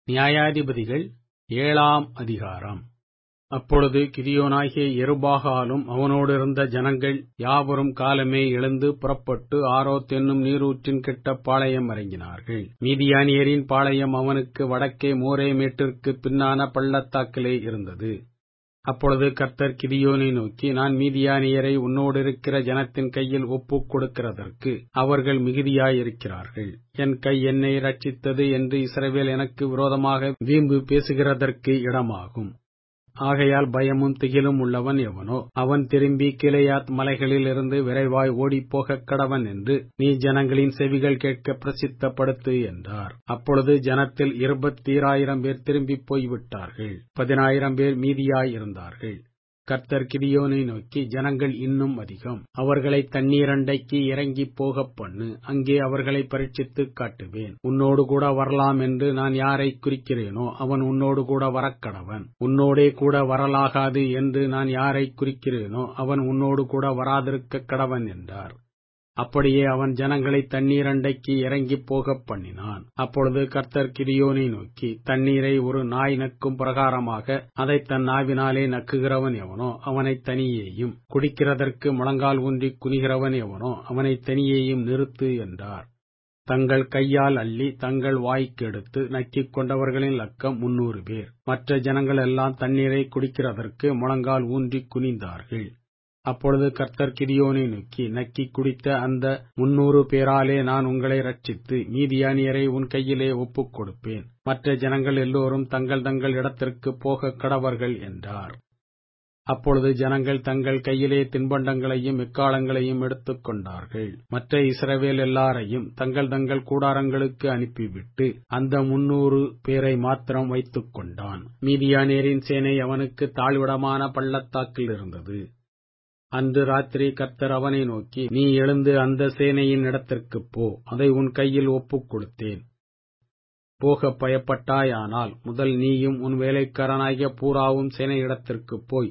நியாயாதிபதிகள் ஏழாம் அதிகாரம் அப்பொழுது கிதியோனாகிய யெருபாகாலும் அவனோடிருந்த ஜனங்கள் யாவரும் காலமே எழுந்து புறப்பட்டு ஆரோத் என்னும் நீரூற்றின் கிட்ட பாளையம் இறங்கினார்கள் மீதியானியரின் பாளையம் அவனுக்கு வடக்கே மோரே மேட்டிற்குப் பின்னான பள்ளத்தாக்கிலே இருந்தது அப்பொழுது கர்த்தர் கிதியோனை நோக்கி நான் மீதியானியரை உன்னோடிருக்கிற ஜனத்தின் கையில் ஒப்புக் கொடுக்கிறதற்கு அவர்கள் மிகுதியாயிருக்கிறார்கள் என் கை என்னை ரட்சித்தது என்று இஸ்ரவேல் எனக்கு விரோதமாக வீம்பு பேசுகிறதற்கு இடமாகும் ஆகையால் பயமும் திகிலும் உள்ளவன் எவனோ அவன் திரும்பி கிளையாத் மலைகளிலிருந்து விரைவாய் ஓடிப்போகக் கடவன் என்று நீ ஜனங்களின் செவிகள் கேட்க பிரசித்தப்படுத்து என்றார் அப்பொழுது ஜனத்தில் இருபத்தீராயிரம் பேர் திரும்பிப் போய்விட்டார்கள் பதினாயிரம் பேர் மீதியாய் இருந்தார்கள் கர்த்தர் கிதியோனை நோக்கி ஜனங்கள் இன்னும் அதிகம் அவர்களை தண்ணீரண்டைக்கு இறங்கிப் போகப் பண்ணு அங்கே அவர்களை பரீட்சித்துக் காட்டுவேன் உன்னோடு கூட வரலாம் என்று நான் யாரை குறிக்கிறேனோ அவன் உன்னோடு கூட வரக்கடவன் உன்னோடே கூட வரலாகாது என்று நான் யாரை குறிக்கிறேனோ அவன் உன்னோடு கூட வராதிருக்க கடவன் என்றார் அப்படியே அவன் ஜனங்களை தண்ணீரண்டைக்கு இறங்கிப் போகப் பண்ணினான் அப்பொழுது கர்த்தர் கிதியோனை நோக்கி தண்ணீரை ஒரு நாய் நக்கும் பிரகாரமாக அதை தன் நாவினாலே நக்குகிறவன் எவனோ அவனை தனியேயும் குடிக்கிறதற்கு முழங்கால் ஊன்றி குனிகிறவன் எவனோ அவனை தனியேயும் நிறுத்து என்றார் தங்கள் கையால் அள்ளி தங்கள் வாய்க்கெடுத்து நக்கிக் கொண்டவர்களின் லக்கம் முன்னூறு பேர் மற்ற ஜனங்கள் எல்லாம் தண்ணீரை குடிக்கிறதற்கு முழங்கால் ஊன்றி குனிந்தார்கள் அப்பொழுது கர்த்தர் கிதியோனை நோக்கி நக்கி குடித்த அந்த முன்னூறு பேராலே நான் உங்களை ரட்சித்து மீதியானியரை உன் கையிலே ஒப்புக் கொடுப்பேன் மற்ற ஜனங்கள் எல்லோரும் தங்கள் தங்கள் இடத்திற்கு போக கடவர்கள் என்றார் அப்பொழுது ஜனங்கள் தங்கள் கையிலே தின்பண்டங்களையும் எக்காலங்களையும் எடுத்துக் கொண்டார்கள் மற்ற இஸ்ரவேல் எல்லாரையும் தங்கள் தங்கள் கூடாரங்களுக்கு அனுப்பிவிட்டு அந்த முன்னூறு பேரை மாத்திரம் வைத்துக் கொண்டான் மீதியானியரின் சேனை அவனுக்கு தாழ்விடமான பள்ளத்தாக்கில் இருந்தது அன்று ராத்திரி கர்த்தர் அவனை நோக்கி நீ எழுந்து அந்த சேனையின் இடத்திற்குப் போ அதை உன் கையில் ஒப்புக் கொடுத்தேன் போக பயப்பட்டாயானால் முதல் நீயும் உன் வேலைக்காரனாகிய பூராவும் சேனையிடத்திற்குப் போய்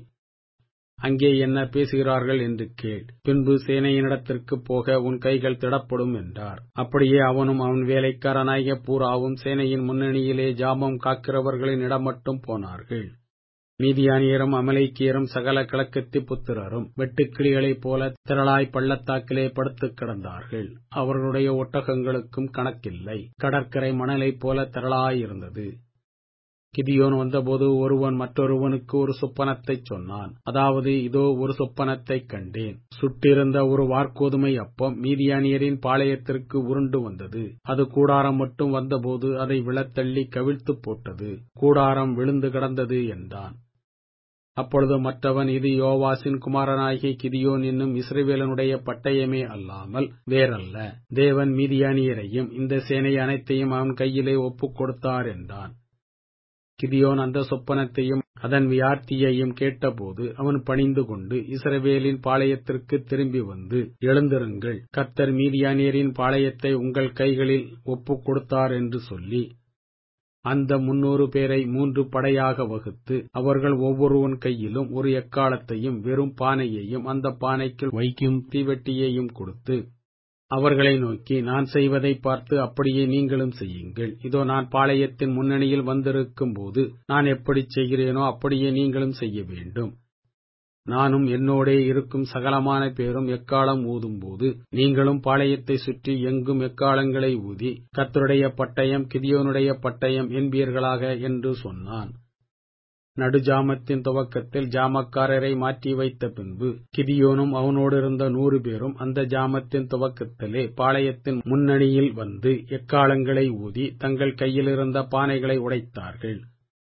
அங்கே என்ன பேசுகிறார்கள் என்று கேள் பின்பு சேனையினிடத்திற்குப் போக உன் கைகள் திடப்படும் என்றார் அப்படியே அவனும் அவன் வேலைக்காரனாகிய பூராவும் சேனையின் முன்னணியிலே ஜாமம் காக்கிறவர்களின் இடம் மட்டும் போனார்கள் மீதியானியரும் அமலைக்கியரும் சகல கிழக்கத்தி புத்திரரும் வெட்டுக்கிளிகளைப் போல திரளாய் பள்ளத்தாக்கிலே படுத்துக் கிடந்தார்கள் அவர்களுடைய ஒட்டகங்களுக்கும் கணக்கில்லை கடற்கரை மணலைப் போல திரளாயிருந்தது கிதியோன் வந்தபோது ஒருவன் மற்றொருவனுக்கு ஒரு சொப்பனத்தைச் சொன்னான் அதாவது இதோ ஒரு சொப்பனத்தைக் கண்டேன் சுட்டிருந்த ஒரு வார்கோதுமை அப்பம் மீதியானியரின் பாளையத்திற்கு உருண்டு வந்தது அது கூடாரம் மட்டும் வந்தபோது அதை விழத்தள்ளி கவிழ்த்துப் போட்டது கூடாரம் விழுந்து கிடந்தது என்றான் அப்பொழுது மற்றவன் இது யோவாசின் குமாரனாகிய கிதியோன் என்னும் இஸ்ரேவேலனுடைய பட்டயமே அல்லாமல் வேறல்ல தேவன் மீதியானியரையும் இந்த சேனை அனைத்தையும் அவன் கையிலே ஒப்புக் கொடுத்தார் என்றான் கிதியோன் அந்த சொப்பனத்தையும் அதன் வியார்த்தியையும் கேட்டபோது அவன் பணிந்து கொண்டு இஸ்ரவேலின் பாளையத்திற்கு திரும்பி வந்து எழுந்திருங்கள் கர்த்தர் மீதியானியரின் பாளையத்தை உங்கள் கைகளில் ஒப்புக் கொடுத்தார் என்று சொல்லி அந்த முன்னூறு பேரை மூன்று படையாக வகுத்து அவர்கள் ஒவ்வொருவன் கையிலும் ஒரு எக்காலத்தையும் வெறும் பானையையும் அந்த பானைக்குள் வைக்கும் தீவெட்டியையும் கொடுத்து அவர்களை நோக்கி நான் செய்வதை பார்த்து அப்படியே நீங்களும் செய்யுங்கள் இதோ நான் பாளையத்தின் முன்னணியில் வந்திருக்கும் போது நான் எப்படி செய்கிறேனோ அப்படியே நீங்களும் செய்ய வேண்டும் நானும் என்னோடே இருக்கும் சகலமான பேரும் எக்காலம் ஊதும்போது நீங்களும் பாளையத்தை சுற்றி எங்கும் எக்காலங்களை ஊதி கத்தருடைய பட்டயம் கிதியோனுடைய பட்டயம் என்பீர்களாக என்று சொன்னான் நடுஜாமத்தின் துவக்கத்தில் ஜாமக்காரரை மாற்றி வைத்த பின்பு கிதியோனும் அவனோடிருந்த நூறு பேரும் அந்த ஜாமத்தின் துவக்கத்திலே பாளையத்தின் முன்னணியில் வந்து எக்காலங்களை ஊதி தங்கள் கையிலிருந்த பானைகளை உடைத்தார்கள்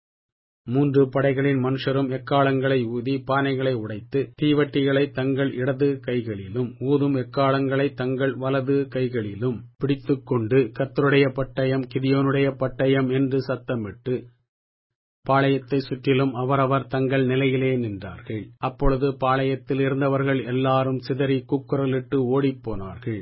மூன்று படைகளின் மனுஷரும் எக்காலங்களை ஊதி பானைகளை உடைத்து தீவட்டிகளை தங்கள் இடது கைகளிலும் ஊதும் எக்காலங்களை தங்கள் வலது கைகளிலும் பிடித்துக்கொண்டு கத்தருடைய பட்டயம் கிதியோனுடைய பட்டயம் என்று சத்தமிட்டு பாளையத்தை சுற்றிலும் அவரவர் தங்கள் நிலையிலே நின்றார்கள் அப்பொழுது பாளையத்தில் இருந்தவர்கள் எல்லாரும் சிதறி குக்குரலிட்டு ஓடிப்போனார்கள்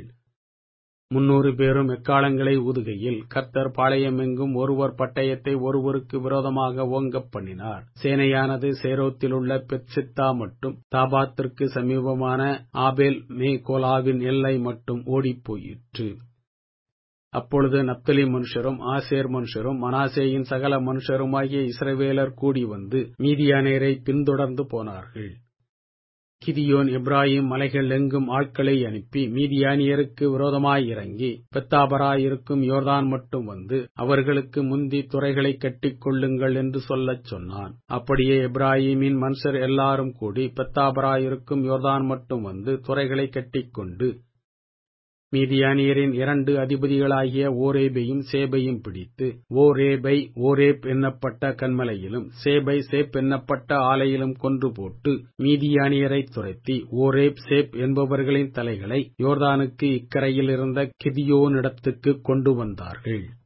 முன்னூறு பேரும் எக்காலங்களை ஊதுகையில் கர்த்தர் பாளையமெங்கும் ஒருவர் பட்டயத்தை ஒருவருக்கு விரோதமாக ஓங்கப் பண்ணினார் சேனையானது சேரோத்திலுள்ள பெட்சித்தா மட்டும் தாபாத்திற்கு சமீபமான ஆபேல் மேகோலாவின் எல்லை மட்டும் ஓடிப்போயிற்று அப்பொழுது நப்தலி மனுஷரும் ஆசேர் மனுஷரும் மனாசேயின் சகல மனுஷருமாகிய இஸ்ரவேலர் கூடி வந்து மீதியானேரை பின்தொடர்ந்து போனார்கள் கிதியோன் எப்ராஹிம் மலைகள் எங்கும் ஆட்களை அனுப்பி மீதியானியருக்கு விரோதமாய் இறங்கி பெத்தாபராயிருக்கும் யோர்தான் மட்டும் வந்து அவர்களுக்கு முந்தி துறைகளை கட்டிக் கொள்ளுங்கள் என்று சொல்லச் சொன்னான் அப்படியே எப்ராஹிமின் மனுஷர் எல்லாரும் கூடி பெத்தாபராயிருக்கும் யோர்தான் மட்டும் வந்து துறைகளை கட்டிக்கொண்டு மீதியானியரின் இரண்டு அதிபதிகளாகிய ஓரேபையும் சேபையும் பிடித்து ஓரேபை ஓரேப் என்னப்பட்ட கண்மலையிலும் சேபை சேப் என்னப்பட்ட ஆலையிலும் கொன்று போட்டு மீதியானியரை துரத்தி ஓரேப் சேப் என்பவர்களின் தலைகளை யோர்தானுக்கு இக்கரையில் இருந்த கிதியோனிடத்துக்கு கொண்டு வந்தார்கள்